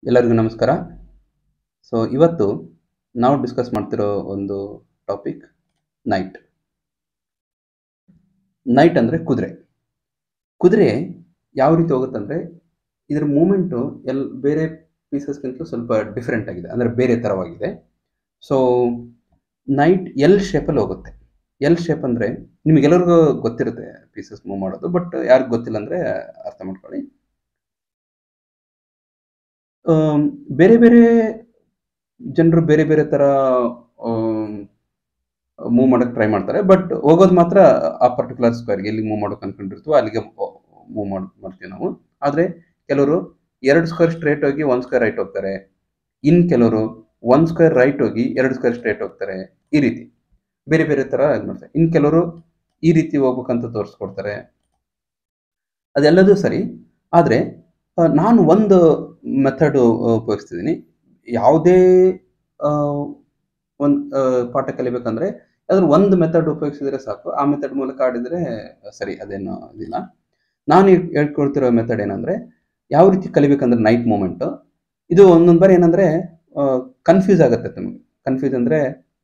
ಎಲ್ಲರಿಗೂ ನಮಸ್ಕಾರ ಸೊ ಇವತ್ತು ನಾವು ಡಿಸ್ಕಸ್ ಮಾಡ್ತಿರೋ ಒಂದು ಟಾಪಿಕ್ ನೈಟ್ ನೈಟ್ ಅಂದರೆ ಕುದುರೆ ಕುದುರೆ ಯಾವ ರೀತಿ ಹೋಗುತ್ತಂದರೆ ಇದರ ಮೂಮೆಂಟು ಎಲ್ ಬೇರೆ ಪೀಸಸ್ಗಿಂತಲೂ ಸ್ವಲ್ಪ ಡಿಫ್ರೆಂಟ್ ಆಗಿದೆ ಅಂದರೆ ಬೇರೆ ಥರವಾಗಿದೆ ಸೊ ನೈಟ್ ಎಲ್ ಶೇಪಲ್ಲಿ ಹೋಗುತ್ತೆ ಎಲ್ ಶೇಪ್ ಅಂದರೆ ನಿಮಗೆಲ್ಲರಿಗೂ ಗೊತ್ತಿರುತ್ತೆ ಪೀಸಸ್ ಮೂವ್ ಮಾಡೋದು ಬಟ್ ಯಾರಿಗೂ ಗೊತ್ತಿಲ್ಲ ಅಂದರೆ ಅರ್ಥ ಮಾಡ್ಕೊಳ್ಳಿ ಆಮ್, ಬೇರೆ ಬೇರೆ ಜನರು ಬೇರೆ ಬೇರೆ ಥರ ಮೂವ್ ಮಾಡೋಕ್ಕೆ ಟ್ರೈ ಮಾಡ್ತಾರೆ ಬಟ್ ಹೋಗೋದು ಮಾತ್ರ ಆ ಪರ್ಟಿಕ್ಯುಲರ್ ಸ್ಕ್ವೇರ್ಗೆ ಎಲ್ಲಿ ಮೂವ್ ಮಾಡೋಕೆ ಅನ್ಕೊಂಡಿರ್ತೀವೋ ಅಲ್ಲಿಗೆ ಮೂವ್ ಮಾಡಿ ಮಾಡ್ತೀವಿ ನಾವು ಆದರೆ ಕೆಲವರು ಎರಡು ಸ್ಕ್ವೇರ್ ಸ್ಟ್ರೇಟ್ ಹೋಗಿ ಒಂದು ಸ್ಕ್ವೇರ್ ರೈಟ್ ಹೋಗ್ತಾರೆ ಇನ್ನು ಕೆಲವರು ಒಂದು ಸ್ಕ್ವೇರ್ ರೈಟ್ ಹೋಗಿ ಎರಡು ಸ್ಕ್ವೇರ್ ಸ್ಟ್ರೇಟ್ ಹೋಗ್ತಾರೆ ಈ ರೀತಿ ಬೇರೆ ಬೇರೆ ಥರ ಇದು ಮಾಡ್ತಾರೆ ಇನ್ನು ಕೆಲವರು ಈ ರೀತಿ ಹೋಗ್ಬೇಕಂತ ತೋರಿಸ್ಕೊಡ್ತಾರೆ ಅದೆಲ್ಲದೂ ಸರಿ ಆದರೆ ನಾನು ಒಂದು ಮೆಥಡ್ ಉಪಯೋಗಿಸ್ತಿದ್ದೀನಿ ಯಾವುದೇ ಒಂದು ಪಾಠ ಕಲಿಬೇಕಂದ್ರೆ ಯಾವ್ದಾದ್ರು ಒಂದು ಮೆಥಡ್ ಉಪಯೋಗಿಸಿದ್ರೆ ಸಾಕು ಆ ಮೆಥಡ್ ಮೂಲಕ ಆಡಿದರೆ ಸರಿ ಅದೇನು ಇದಿಲ್ಲ ನಾನು ಹೇಳ್- ಹೇಳ್ಕೊಡ್ತಿರೋ ಮೆಥಡ್ ಏನಂದರೆ ಯಾವ ರೀತಿ ಕಲಿಬೇಕಂದ್ರೆ ನೈಟ್ ಮೂಮೆಂಟು ಇದು ಒಂದೊಂದು ಬಾರಿ ಏನಂದರೆ ಕನ್ಫ್ಯೂಸ್ ಆಗುತ್ತೆ ನಮಗೆ ಕನ್ಫ್ಯೂಸ್ ಅಂದರೆ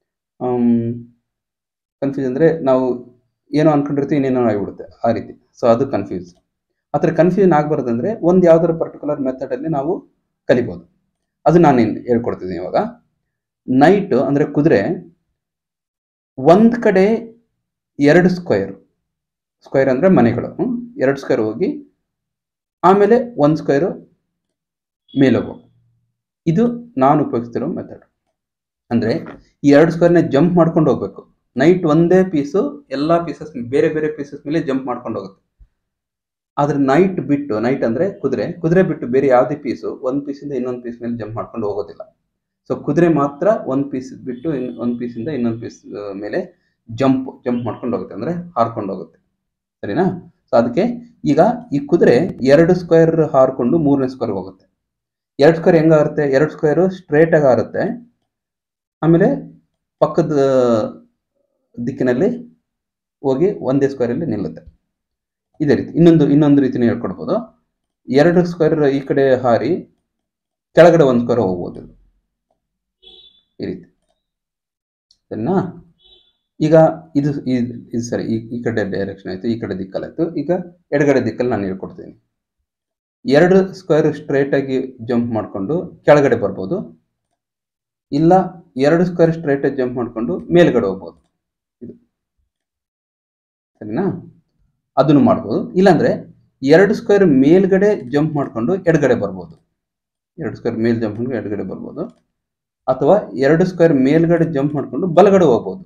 ಕನ್ಫ್ಯೂಸ್ ಅಂದರೆ ನಾವು ಏನೋ ಅನ್ಕೊಂಡಿರ್ತೀವಿ ಇನ್ನೇನೋ ಆಗಿಬಿಡುತ್ತೆ ಆ ರೀತಿ ಸೊ ಅದು ಕನ್ಫ್ಯೂಸ್ ಆ ಥರ ಕನ್ಫ್ಯೂಷನ್ ಆಗಬಾರ್ದಂದ್ರೆ ಒಂದು ಯಾವ್ದಾದ್ರು ಪರ್ಟಿಕ್ಯುಲರ್ ಮೆಥಡಲ್ಲಿ ನಾವು ಕಲಿಬೋದು ಅದು ನಾನು ಇನ್ ಹೇಳ್ಕೊಡ್ತಿದ್ದೀನಿ ಇವಾಗ ನೈಟ್ ಅಂದರೆ ಕುದುರೆ ಒಂದು ಕಡೆ ಎರಡು ಸ್ಕ್ವೇರ್ ಸ್ಕ್ವೇರ್ ಅಂದರೆ ಮನೆಗಳು ಹ್ಮ್? ಎರಡು ಸ್ಕ್ವೇರ್ ಹೋಗಿ ಆಮೇಲೆ ಒಂದು ಸ್ಕ್ವೇರು ಮೇಲೆ ಹೋಗ್ಬೇಕು ಇದು ನಾನು ಉಪಯೋಗಿಸ್ತಿರೋ ಮೆಥಡ್ ಅಂದರೆ ಈ ಎರಡು ಸ್ಕ್ವೇರ್ನ ಜಂಪ್ ಮಾಡ್ಕೊಂಡು ಹೋಗ್ಬೇಕು ನೈಟ್ ಒಂದೇ ಪೀಸು ಎಲ್ಲ ಪೀಸಸ್ ಬೇರೆ ಬೇರೆ ಪೀಸಸ್ ಮೇಲೆ ಜಂಪ್ ಮಾಡ್ಕೊಂಡು ಹೋಗುತ್ತೆ ಆದ್ರೆ ನೈಟ್ ಬಿಟ್ಟು ನೈಟ್ ಅಂದ್ರೆ ಕುದುರೆ ಕುದುರೆ ಬಿಟ್ಟು ಬೇರೆ ಯಾವುದೇ ಪೀಸು ಒಂದು ಪೀಸಿಂದ ಇನ್ನೊಂದು ಪೀಸ್ ಮೇಲೆ ಜಂಪ್ ಮಾಡ್ಕೊಂಡು ಹೋಗೋದಿಲ್ಲ ಸೊ ಕುದುರೆ ಮಾತ್ರ ಒಂದು ಪೀಸ್ ಬಿಟ್ಟು ಇನ್ ಒಂದು ಪೀಸಿಂದ ಇನ್ನೊಂದು ಪೀಸ್ ಮೇಲೆ ಜಂಪ್ ಜಂಪ್ ಮಾಡ್ಕೊಂಡು ಹೋಗುತ್ತೆ ಅಂದ್ರೆ ಹಾರ್ಕೊಂಡು ಹೋಗುತ್ತೆ ಸರಿನಾ ಸೊ ಅದಕ್ಕೆ ಈಗ ಈ ಕುದುರೆ ಎರಡು ಸ್ಕ್ವೇರ್ ಹಾರ್ಕೊಂಡು ಮೂರನೇ ಸ್ಕ್ವೇರ್ ಹೋಗುತ್ತೆ ಎರಡು ಸ್ಕ್ವೇರ್ ಹೆಂಗಾಗುತ್ತೆ ಎರಡು ಸ್ಕ್ವೇರು ಸ್ಟ್ರೇಟ್ ಆಗಿ ಹಾರುತ್ತೆ ಆಮೇಲೆ ಪಕ್ಕದ ದಿಕ್ಕಿನಲ್ಲಿ ಹೋಗಿ ಒಂದೇ ಸ್ಕ್ವೇರಲ್ಲಿ ನಿಲ್ಲುತ್ತೆ ಇದೇ ರೀತಿ ಇನ್ನೊಂದು ಇನ್ನೊಂದು ರೀತಿನೇ ಹೇಳ್ಕೊಡ್ಬೋದು ಎರಡು ಸ್ಕ್ವೇರ್ ಈ ಕಡೆ ಹಾರಿ ಕೆಳಗಡೆ ಒಂದು ಸ್ಕ್ವೇರ್ ಹೋಗ್ಬೋದು ಇದು. ಈ ರೀತಿ ಸರಿನಾ ಈಗ ಇದು ಇದು ಇದು ಸರಿ ಈ ಈ ಕಡೆ ಡೈರೆಕ್ಷನ್ ಆಯಿತು ಈ ಕಡೆ ದಿಕ್ಕಲ್ಲಾಯ್ತು ಈಗ ಎಡಗಡೆ ದಿಕ್ಕಲ್ಲಿ ನಾನು ಹೇಳ್ಕೊಡ್ತೀನಿ ಎರಡು ಸ್ಕ್ವೇರ್ ಸ್ಟ್ರೇಟ್ ಆಗಿ ಜಂಪ್ ಮಾಡಿಕೊಂಡು ಕೆಳಗಡೆ ಬರ್ಬೋದು ಇಲ್ಲ ಎರಡು ಸ್ಕ್ವೇರ್ ಸ್ಟ್ರೇಟ್ ಆಗಿ ಜಂಪ್ ಮಾಡಿಕೊಂಡು ಮೇಲ್ಗಡೆ ಹೋಗ್ಬೋದು ಇದು ಸರಿನಾ ಅದನ್ನು ಮಾಡ್ಬೋದು ಇಲ್ಲಾಂದ್ರೆ ಎರಡು ಸ್ಕ್ವೇರ್ ಮೇಲ್ಗಡೆ ಜಂಪ್ ಮಾಡ್ಕೊಂಡು ಎಡಗಡೆ ಬರ್ಬೋದು ಎರಡು ಸ್ಕ್ವೇರ್ ಮೇಲ್ ಜಂಪ್ ಮಾಡ್ಕೊಂಡು ಎಡಗಡೆ ಬರ್ಬೋದು ಅಥವಾ ಎರಡು ಸ್ಕ್ವೇರ್ ಮೇಲ್ಗಡೆ ಜಂಪ್ ಮಾಡ್ಕೊಂಡು ಬಲಗಡೆ ಹೋಗ್ಬೋದು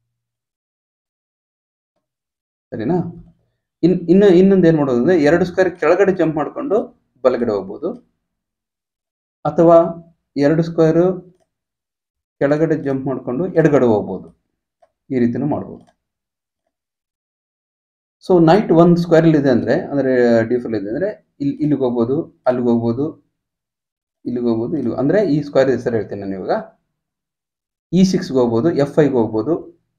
ಸರಿನಾ ಇನ್ ಇನ್ನು ಇನ್ನೊಂದು ಏನು ಮಾಡೋದು ಅಂದ್ರೆ ಎರಡು ಸ್ಕ್ವೇರ್ ಕೆಳಗಡೆ ಜಂಪ್ ಮಾಡ್ಕೊಂಡು ಬಲಗಡೆ ಹೋಗ್ಬೋದು ಅಥವಾ ಎರಡು ಸ್ಕ್ವೇರ್ ಕೆಳಗಡೆ ಜಂಪ್ ಮಾಡ್ಕೊಂಡು ಎಡಗಡೆ ಹೋಗ್ಬೋದು ಈ ರೀತಿನೂ ಮಾಡ್ಬೋದು ಸೊ ನೈಟ್ ಒಂದು ಸ್ಕ್ವೇರ್ ಇದೆ ಅಂದ್ರೆ ಅಂದ್ರೆ ಡಿಫಲ್ ಇದೆ ಅಂದ್ರೆ ಇಲ್ಲಿ ಇಲ್ಲಿಗೆ ಹೋಗ್ಬೋದು ಅಲ್ಲಿಗೆ ಹೋಗ್ಬೋದು ಇಲ್ಲಿಗೆ ಹೋಗ್ಬೋದು ಇಲ್ಲಿ ಅಂದ್ರೆ ಈ ಸ್ಕ್ವೇರ್ ಹೆಸರು ಹೇಳ್ತೀನಿ ನಾನು ಇವಾಗ ಇ ಸಿಕ್ಸ್ಗೆ ಹೋಗ್ಬೋದು ಎಫ್ ಐಗೆ ಹೋಗ್ಬೋದು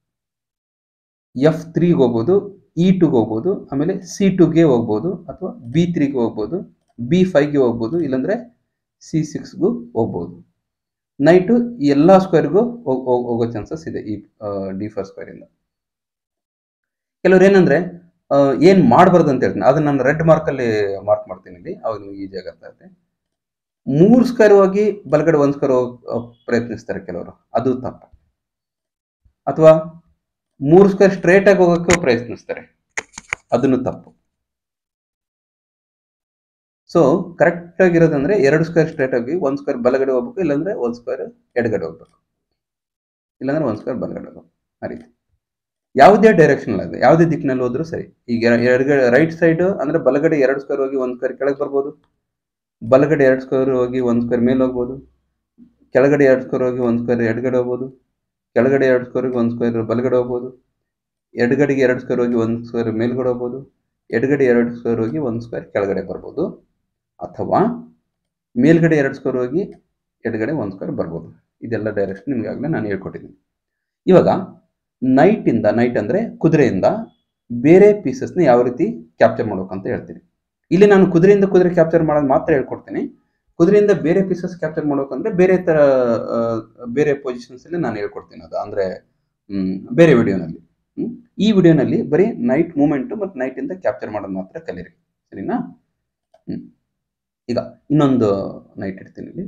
ಎಫ್ ತ್ರೀಗೆ ಹೋಗ್ಬೋದು ಇ ಟುಗೆ ಹೋಗ್ಬೋದು ಆಮೇಲೆ ಸಿ ಟುಗೆ ಹೋಗ್ಬೋದು ಅಥವಾ ಬಿ ತ್ರೀಗೆ ಹೋಗ್ಬೋದು ಬಿ ಫೈವ್ಗೆ ಹೋಗ್ಬೋದು ಇಲ್ಲಾಂದ್ರೆ ಸಿ ಸಿಕ್ಸ್ಗೂ ಹೋಗ್ಬೋದು ನೈಟು ಈ ಎಲ್ಲ ಸ್ಕ್ವೇರ್ಗೂ ಹೋಗೋ ಚಾನ್ಸಸ್ ಇದೆ ಈ ಡಿ ಫೋರ್ ಸ್ಕ್ವೇರಿಂದ ಕೆಲವ್ರು ಏನಂದ್ರೆ ಆ, ಏನ್ ಮಾಡಬಾರ್ದು ಅಂತ ಹೇಳ್ತೀನಿ ಅದನ್ನ ನಾನು ರೆಡ್ ಮಾರ್ಕಲ್ಲಿ ಮಾರ್ಕ್ ಮಾಡ್ತೀನಿ ಇಲ್ಲಿ ಅವಾಗ ನಿಮ್ಗೆ ಈಜಿ ಆಗುತ್ತೆ ಮೂರು ಸ್ಕ್ವೇರ್ ಹೋಗಿ ಬಲಗಡೆ ಒಂದು ಸ್ಕ್ವೇರ್ ಹೋಗಿ ಪ್ರಯತ್ನಿಸ್ತಾರೆ ಕೆಲವರು ಅದು ತಪ್ಪು ಅಥವಾ ಮೂರು ಸ್ಕ್ವೇರ್ ಸ್ಟ್ರೇಟ್ ಆಗಿ ಹೋಗೋಕ್ಕೆ ಪ್ರಯತ್ನಿಸ್ತಾರೆ ಅದನ್ನು ತಪ್ಪು ಸೊ ಕರೆಕ್ಟ್ ಆಗಿರೋದಂದ್ರೆ ಎರಡು ಸ್ಕ್ವೇರ್ ಸ್ಟ್ರೇಟ್ ಆಗಿ ಒಂದು ಸ್ಕ್ವೇರ್ ಬಲಗಡೆ ಹೋಗ್ಬೇಕು ಇಲ್ಲಾಂದ್ರೆ ಒಂದು ಸ್ಕ್ವೇರ್ ಎಡಗಡೆ ಹೋಗ್ಬೇಕು ಇಲ್ಲಾಂದ್ರೆ ಒಂದು ಸ್ಕ್ವೇರ್ ಬಲಗಡೆ ಹೋಗ್ಬೇಕು ಆ ರೀತಿ ಯಾವುದೇ ಡೈರೆಕ್ಷನ್ ಆಗಿದೆ ಯಾವುದೇ ದಿಕ್ಕಿನಲ್ಲಿ ಹೋದ್ರೂ ಸರಿ ಈಗ ಎಡಗಡೆ ರೈಟ್ ಸೈಡ್ ಅಂದ್ರೆ ಬಲಗಡೆ ಎರಡು ಸ್ಕ್ವೇರ್ ಹೋಗಿ ಒಂದು ಸ್ಕ್ವೇರ್ ಕೆಳಗೆ ಬರ್ಬೋದು ಬಲಗಡೆ ಎರಡು ಸ್ಕ್ವೇರ್ ಹೋಗಿ ಒಂದು ಸ್ಕ್ವೇರ್ ಮೇಲೆ ಹೋಗ್ಬೋದು ಕೆಳಗಡೆ ಎರಡು ಸ್ಕ್ವೇರ್ ಹೋಗಿ ಒಂದು ಸ್ಕ್ವೇರ್ ಎಡಗಡೆ ಹೋಗ್ಬೋದು ಕೆಳಗಡೆ ಎರಡು ಸ್ಕ್ವೇರ್ ಹೋಗಿ ಒಂದು ಸ್ಕ್ವೇರ್ ಬಲಗಡೆ ಹೋಗ್ಬೋದು ಎಡಗಡೆಗೆ ಎರಡು ಸ್ಕ್ವೇರ್ ಹೋಗಿ ಒಂದು ಸ್ಕ್ವೇರ್ ಮೇಲ್ಗಡೆ ಹೋಗ್ಬೋದು ಎಡಗಡೆ ಎರಡು ಸ್ಕ್ವೇರ್ ಹೋಗಿ ಒಂದು ಸ್ಕ್ವೇರ್ ಕೆಳಗಡೆ ಬರ್ಬೋದು ಅಥವಾ ಮೇಲ್ಗಡೆ ಎರಡು ಸ್ಕ್ವೇರ್ ಹೋಗಿ ಎಡಗಡೆ ಒಂದು ಸ್ಕ್ವೇರ್ ಬರ್ಬೋದು ಇದೆಲ್ಲ ಡೈರೆಕ್ಷನ್ ನಿಮ್ಗೆ ಆಗಲೇ ನಾನು ಹೇಳ್ಕೊಟ್ಟಿದ್ದೀನಿ ಇವಾಗ ನೈಟಿಂದ ನೈಟ್ ಅಂದರೆ ಕುದುರೆಯಿಂದ ಬೇರೆ ಪೀಸಸ್ನ ಯಾವ ರೀತಿ ಕ್ಯಾಪ್ಚರ್ ಮಾಡ್ಬೇಕು ಅಂತ ಹೇಳ್ತೀನಿ ಇಲ್ಲಿ ನಾನು ಕುದುರೆಯಿಂದ ಕುದುರೆ ಕ್ಯಾಪ್ಚರ್ ಮಾಡೋದು ಮಾತ್ರ ಹೇಳ್ಕೊಡ್ತೀನಿ ಕುದುರೆಯಿಂದ ಬೇರೆ ಪೀಸಸ್ ಕ್ಯಾಪ್ಚರ್ ಮಾಡ್ಬೇಕಂದ್ರೆ ಬೇರೆ ತರ ಆ, ಬೇರೆ ಪೊಸಿಷನ್ಸ್ ಅಲ್ಲಿ ನಾನು ಹೇಳ್ಕೊಡ್ತೀನಿ ಅದು ಅಂದ್ರೆ ಹ್ಮ್, ಬೇರೆ ವಿಡಿಯೋನಲ್ಲಿ ಈ ವಿಡಿಯೋನಲ್ಲಿ ಬರೀ ನೈಟ್ ಮೂಮೆಂಟ್ ಮತ್ತು ನೈಟ್ ಇಂದ ಕ್ಯಾಪ್ಚರ್ ಮಾಡೋದು ಮಾತ್ರ ಕಲೀರಿ ಸರಿನಾ ಹ್ಮ್. ಈಗ ಇನ್ನೊಂದು ನೈಟ್ ಇಡ್ತೀನಿ ಇಲ್ಲಿ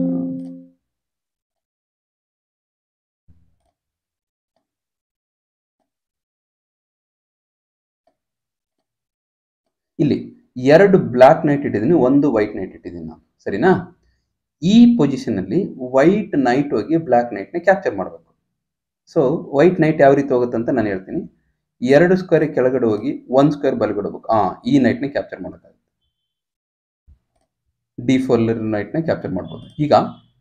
ಇಲ್ಲಿ ಎರಡು ಬ್ಲ್ಯಾಕ್ ನೈಟ್ ಇಟ್ಟಿದ್ದೀನಿ ಒಂದು ವೈಟ್ ನೈಟ್ ಇಟ್ಟಿದ್ದೀನಿ ನಾನು ಸರಿನಾ ಈ ಪೊಸಿಷನ್ ಅಲ್ಲಿ ವೈಟ್ ನೈಟ್ ಹೋಗಿ ಬ್ಲ್ಯಾಕ್ ನೈಟ್ ನ ಕ್ಯಾಪ್ಚರ್ ಮಾಡಬೇಕು ಸೊ ವೈಟ್ ನೈಟ್ ಯಾವ ರೀತಿ ಹೋಗುತ್ತೆ ಅಂತ ನಾನು ಹೇಳ್ತೀನಿ ಎರಡು ಸ್ಕ್ವೇರ್ ಕೆಳಗಡೆ ಹೋಗಿ ಒಂದ್ ಸ್ಕ್ವೇರ್ ಬಲಗಡೆ ಹೋಗ್ಬೇಕು ಆ ಈ ನೈಟ್ ನ ಕ್ಯಾಪ್ಚರ್ ಮಾಡೋಕ್ಕಾಗುತ್ತೆ ಡಿ ಫೋರ್ ನೈಟ್ ನ ಕ್ಯಾಪ್ಚರ್ ಮಾಡ್ಬೋದು ಈಗ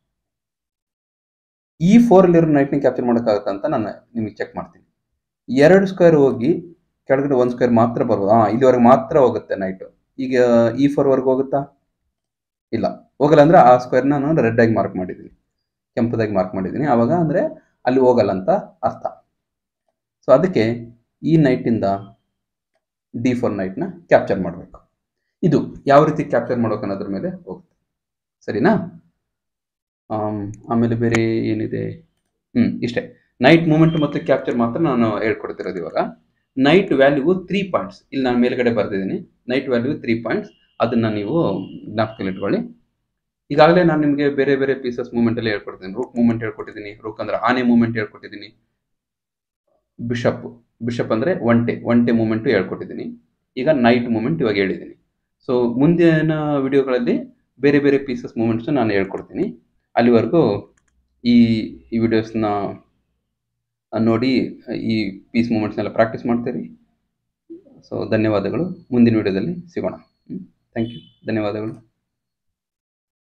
ಈ ಫೋರ್ ಲಿರ್ ನೈಟ್ ನ ಕ್ಯಾಪ್ಚರ್ ಮಾಡೋಕ್ಕಾಗುತ್ತೆ ಅಂತ ನಾನು ನಿಮಗೆ ಚೆಕ್ ಮಾಡ್ತೀನಿ ಎರಡು ಸ್ಕ್ವೇರ್ ಹೋಗಿ ಕೆಳಗಡೆ ಒಂದ್ ಸ್ಕ್ವೇರ್ ಮಾತ್ರ ಬರ್ಬೋದು ಹಾ ಇಲ್ಲಿವರೆಗೆ ಮಾತ್ರ ಹೋಗುತ್ತೆ ನೈಟ್ ಈಗ ಈ ಫೋರ್ ವರ್ಗೆ ಹೋಗುತ್ತಾ ಇಲ್ಲ ಹೋಗಲ್ಲ ಅಂದ್ರೆ ಆ ಸ್ಕ್ವೇರ್ನ ನಾನು ರೆಡ್ ಆಗಿ ಮಾರ್ಕ್ ಮಾಡಿದ್ದೀನಿ ಕೆಂಪದಾಗಿ ಮಾರ್ಕ್ ಮಾಡಿದ್ದೀನಿ ಆವಾಗ ಅಂದ್ರೆ ಅಲ್ಲಿ ಹೋಗಲ್ಲ ಅಂತ ಅರ್ಥ ಸೊ ಅದಕ್ಕೆ ಈ ನೈಟಿಂದ ಡಿ ಫೋರ್ ನೈಟ್ನ ಕ್ಯಾಪ್ಚರ್ ಮಾಡಬೇಕು ಇದು ಯಾವ ರೀತಿ ಕ್ಯಾಪ್ಚರ್ ಮಾಡೋಕೆ ಅನ್ನೋದ್ರ ಮೇಲೆ ಹೋಗುತ್ತೆ ಸರಿನಾ ಆಮ್, ಆಮೇಲೆ ಬೇರೆ ಏನಿದೆ ಹ್ಮ್ ಇಷ್ಟೇ ನೈಟ್ ಮೂಮೆಂಟ್ ಮತ್ತು ಕ್ಯಾಪ್ಚರ್ ಮಾತ್ರ ನಾನು ಹೇಳ್ಕೊಡ್ತಿರೋದು ಇವಾಗ ನೈಟ್ ವ್ಯಾಲ್ಯೂ ತ್ರೀ ಪಾಯಿಂಟ್ಸ್ ಇಲ್ಲಿ ನಾನು ಮೇಲ್ಗಡೆ ಬರೆದಿದ್ದೀನಿ ನೈಟ್ ವ್ಯಾಲ್ಯೂ ತ್ರೀ ಪಾಯಿಂಟ್ಸ್ ಅದನ್ನ ನೀವು ಜ್ಞಾಪಕದಲ್ಲಿ ಇಟ್ಕೊಳ್ಳಿ ಈಗಾಗಲೇ ನಾನು ನಿಮಗೆ ಬೇರೆ ಬೇರೆ ಪೀಸಸ್ ಮೂಮೆಂಟ್ ಅಲ್ಲಿ ಹೇಳ್ಕೊಡ್ತೀನಿ ರೂಕ್ ಮೂಮೆಂಟ್ ಹೇಳ್ಕೊಟ್ಟಿದ್ದೀನಿ ರೂಕ್ ಅಂದ್ರೆ ಆನೆ ಮೂಮೆಂಟ್ ಹೇಳ್ಕೊಟ್ಟಿದ್ದೀನಿ ಬಿಷಪ್ ಬಿಷಪ್ ಅಂದ್ರೆ ಒಂಟೆ ಒಂಟೆ ಮೂಮೆಂಟ್ ಹೇಳ್ಕೊಟ್ಟಿದ್ದೀನಿ ಈಗ ನೈಟ್ ಮೂಮೆಂಟ್ ಇವಾಗ ಹೇಳಿದ್ದೀನಿ ಸೊ ಮುಂದಿನ ವಿಡಿಯೋಗಳಲ್ಲಿ ಬೇರೆ ಬೇರೆ ಪೀಸಸ್ ಮೂಮೆಂಟ್ಸ್ ನಾನು ಹೇಳ್ಕೊಡ್ತೀನಿ ಅಲ್ಲಿವರೆಗೂ ಈ ಈ ವಿಡಿಯೋಸ್ನ ನೋಡಿ ಈ ಪೀಸ್ ಮೂಮೆಂಟ್ಸ್ನೆಲ್ಲ ಪ್ರಾಕ್ಟೀಸ್ ಮಾಡ್ತೀರಿ ಸೊ ಧನ್ಯವಾದಗಳು ಮುಂದಿನ ವಿಡಿಯೋದಲ್ಲಿ ಸಿಗೋಣ ಥ್ಯಾಂಕ್ ಯು ಧನ್ಯವಾದಗಳು